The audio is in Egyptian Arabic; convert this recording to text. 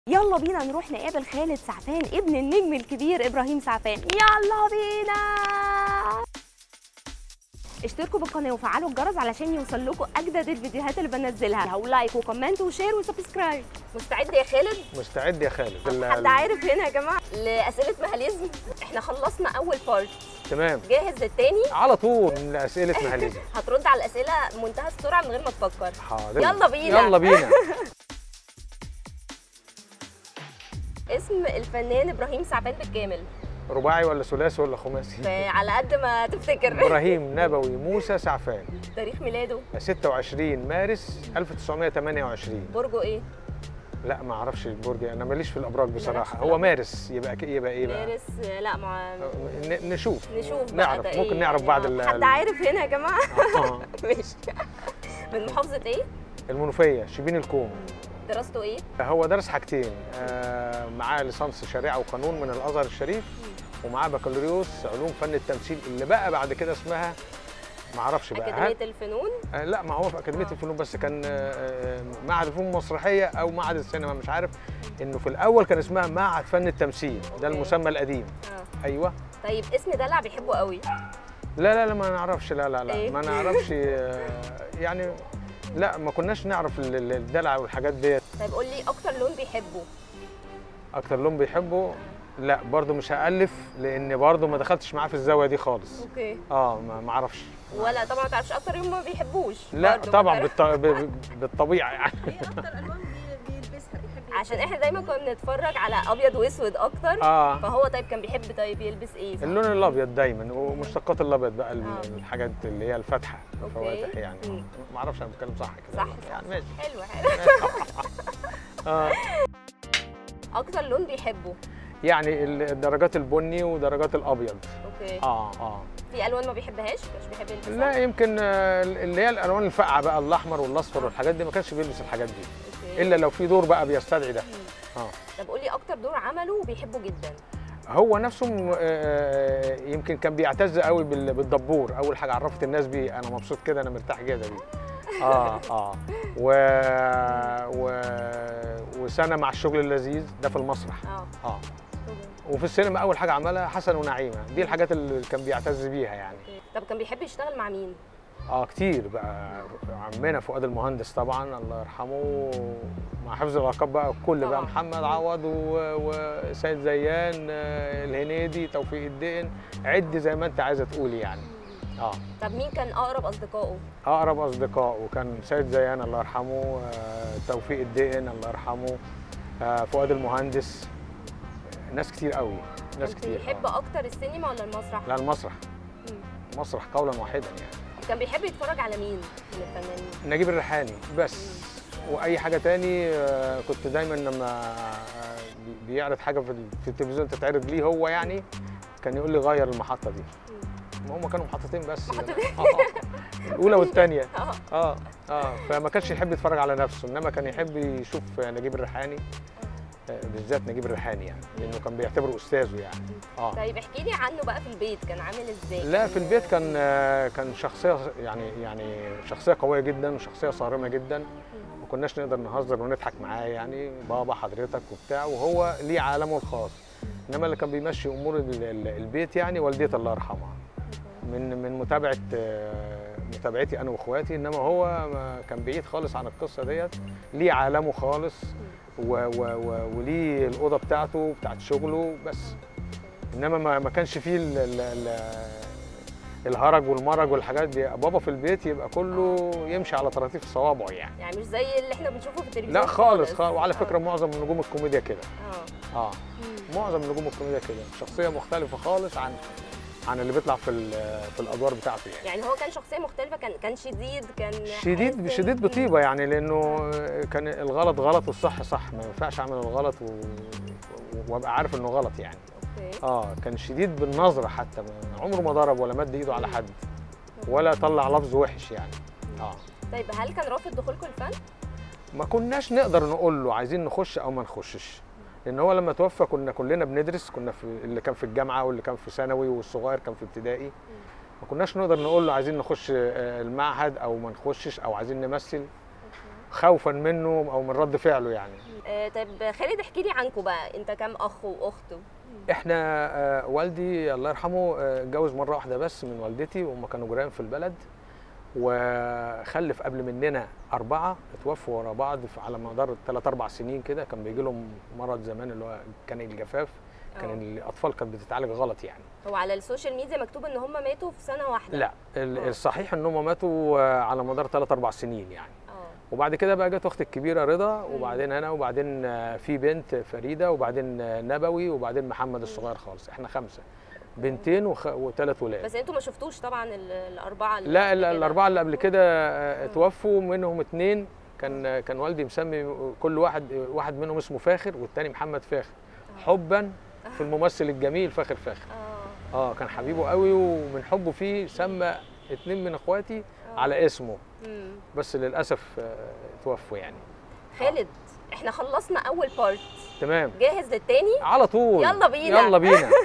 يلا بينا نروح نقابل خالد سعفان ابن النجم الكبير ابراهيم سعفان يلا بينا اشتركوا بالقناه وفعلوا الجرس علشان يوصل لكم اجدد الفيديوهات اللي بنزلها ولايك وكومنت وشير وسبسكرايب مستعد يا خالد مستعد يا خالد ال- حد ال- عارف هنا يا جماعه لاسئله مهاليزم احنا خلصنا اول بارت تمام جاهز للتاني على طول من اسئله مهاليزم هترد على الاسئله بمنتهى السرعه من غير ما تفكر حاضر يلا بينا. يلا بينا اسم الفنان ابراهيم سعفان بالكامل رباعي ولا ثلاثي ولا خماسي على قد ما تفتكر ابراهيم نبوي موسى سعفان تاريخ ميلاده 26 مارس 1928 برجه ايه لا ما اعرفش البرج انا ماليش في الابراج بصراحه في هو الأبراج. مارس يبقى ك- يبقى ايه بقى مارس لا مع ن- نشوف نشوف بقى نعرف ده ممكن إيه نعرف يعني. بعد ال- حد عارف هنا يا جماعه آه. ماشي من محافظه ايه المنوفيه شبين الكوم دراسته ايه هو درس حاجتين آه، معاه ليسانس شريعه وقانون من الازهر الشريف ومعاه بكالوريوس علوم فن التمثيل اللي بقى بعد كده اسمها ما اعرفش بقى هل- اكاديميه الفنون آه، لا ما هو في اكاديميه آه. الفنون بس كان آه، آه، معهد الفنون المسرحيه او معهد السينما مش عارف انه في الاول كان اسمها معهد فن التمثيل ده أوكي. المسمى القديم اه ايوه طيب اسم دلع بيحبه قوي لا لا لا ما نعرفش لا لا لا إيه؟ ما نعرفش آه، يعني لا ما كناش نعرف ال- ال- الدلع والحاجات ديت طيب قول لي اكتر لون بيحبه اكتر لون بيحبه لا برضه مش هالف لان برضه ما دخلتش معاه في الزاويه دي خالص اوكي اه ما ما اعرفش ولا طبعا ما تعرفش اكتر يوم ما بيحبوش لا برضه طبعا ما بالط... ب- ب- بالطبيعه يعني ايه اكتر الوان بي- بيلبسها بيحب عشان احنا دايما كنا بنتفرج على ابيض واسود اكتر اه فهو طيب كان بيحب طيب يلبس ايه صح؟ اللون الابيض دايما ومشتقات الابيض بقى ال- آه. الحاجات اللي هي الفاتحه أوكي. الفواتح يعني مم. ما اعرفش انا بتكلم صح كده صح، ولا صح. يعني ماشي حلو حلو آه. اكتر لون بيحبه يعني ال- الدرجات البني ودرجات الابيض اوكي اه اه في الوان ما بيحبهاش مش بيحب يلبسها لا يمكن آه، اللي هي الالوان الفاقعه بقى الاحمر والاصفر والحاجات دي ما كانش بيلبس الحاجات دي اوكي الا لو في دور بقى بيستدعي ده اه طب قولي اكتر دور عمله وبيحبه جدا هو نفسه م- آه، يمكن كان بيعتز قوي بال- بالدبور اول حاجه عرفت الناس بيه انا مبسوط كده انا مرتاح كده بيه اه اه و... و... وسنه مع الشغل اللذيذ ده في المسرح اه اه وفي السينما اول حاجه عملها حسن ونعيمه دي الحاجات اللي كان بيعتز بيها يعني أوكي. طب كان بيحب يشتغل مع مين اه كتير بقى عمنا فؤاد المهندس طبعا الله يرحمه مع حفظ الالقاب بقى الكل بقى طبعاً. محمد عوض و- وسيد زيان آه، الهنيدي توفيق الدين عد زي ما انت عايزه تقولي يعني اه طب مين كان اقرب اصدقائه اقرب اصدقاء وكان سيد زيان الله يرحمه آه، توفيق الدين الله يرحمه آه، فؤاد المهندس ناس كتير قوي ناس كان كتير بيحب آه. اكتر السينما ولا المسرح لا المسرح مم. مسرح قولا واحدا يعني كان بيحب يتفرج على مين من الفنانين نجيب الريحاني بس واي حاجه تاني آه، كنت دايما لما آه، بي- بيعرض حاجه في ال- في التلفزيون تتعرض ليه هو يعني كان يقول لي غير المحطه دي ما هم كانوا محطتين بس محطتين. آه، آه. الاولى والثانيه اه اه اه فما كانش يحب يتفرج على نفسه انما كان يحب يشوف نجيب الريحاني آه، بالذات نجيب الريحاني يعني لانه كان بيعتبره استاذه يعني اه طيب احكي لي عنه بقى في البيت كان عامل ازاي لا في البيت كان آه، كان شخصيه يعني يعني شخصيه قويه جدا وشخصيه صارمه جدا ما كناش نقدر نهزر ونضحك معاه يعني بابا حضرتك وبتاع وهو ليه عالمه الخاص انما اللي كان بيمشي امور ال- ال- البيت يعني والدتي الله يرحمها من من متابعه آه، متابعتي انا واخواتي انما هو ما- كان بعيد خالص عن القصه ديت ليه عالمه خالص و و و وليه الاوضه بتاعته بتاعت شغله بس انما ما, ما كانش فيه ال ال ال الهرج والمرج والحاجات دي بابا في البيت يبقى كله يمشي على طراطيف صوابعه يعني يعني مش زي اللي احنا بنشوفه في التلفزيون لا خالص, خالص وعلى فكره معظم نجوم الكوميديا كده اه اه معظم نجوم الكوميديا كده شخصيه مختلفه خالص عن عن اللي بيطلع في ال- في الادوار بتاعته يعني يعني هو كان شخصيه مختلفه كان كان شديد كان شديد حاسس شديد إن- بطيبه يعني لانه كان الغلط غلط والصح صح ما ينفعش اعمل الغلط و... وابقى عارف انه غلط يعني اوكي اه كان شديد بالنظره حتى ما- عمره ما ضرب ولا مد ايده على حد ولا طلع لفظ وحش يعني اه طيب هل كان رافض دخولكم الفن؟ ما كناش نقدر نقول له عايزين نخش او ما نخشش لان هو لما توفى كنا كلنا بندرس كنا في اللي كان في الجامعه واللي كان في ثانوي والصغير كان في ابتدائي ما كناش نقدر نقول له عايزين نخش آه، المعهد او ما نخشش او عايزين نمثل خوفا منه او من رد فعله يعني آه طيب خالد احكي لي عنكم بقى انت كام اخ واخت احنا آه، والدي الله يرحمه آه، اتجوز مره واحده بس من والدتي وهم كانوا جيران في البلد وخلف قبل مننا اربعه اتوفوا ورا بعض في- على مدار ثلاث اربع سنين كده كان بيجي لهم مرض زمان اللي هو كان الجفاف كان آه. الاطفال كانت بتتعالج غلط يعني هو على السوشيال ميديا مكتوب ان هم ماتوا في سنه واحده لا ال- آه. الصحيح ان هم ماتوا آه، على مدار ثلاث اربع سنين يعني اه وبعد كده بقى جت اختي الكبيره رضا وبعدين انا وبعدين آه، في بنت فريده وبعدين آه، نبوي وبعدين محمد الصغير خالص احنا خمسه بنتين وخ... وثلاث ولاد بس انتوا ما شفتوش طبعا ال- الاربعه اللي لا قبل ال- كده. الاربعه اللي قبل كده آه، اتوفوا منهم اتنين كان كان والدي مسمي كل واحد واحد منهم اسمه فاخر والتاني محمد فاخر حبا في الممثل الجميل فاخر فاخر اه اه كان حبيبه قوي ومن حبه فيه سمى اتنين من اخواتي على اسمه مم. بس للاسف آه، توفوا يعني خالد احنا خلصنا اول بارت تمام جاهز للتاني على طول يلا بينا. يلا بينا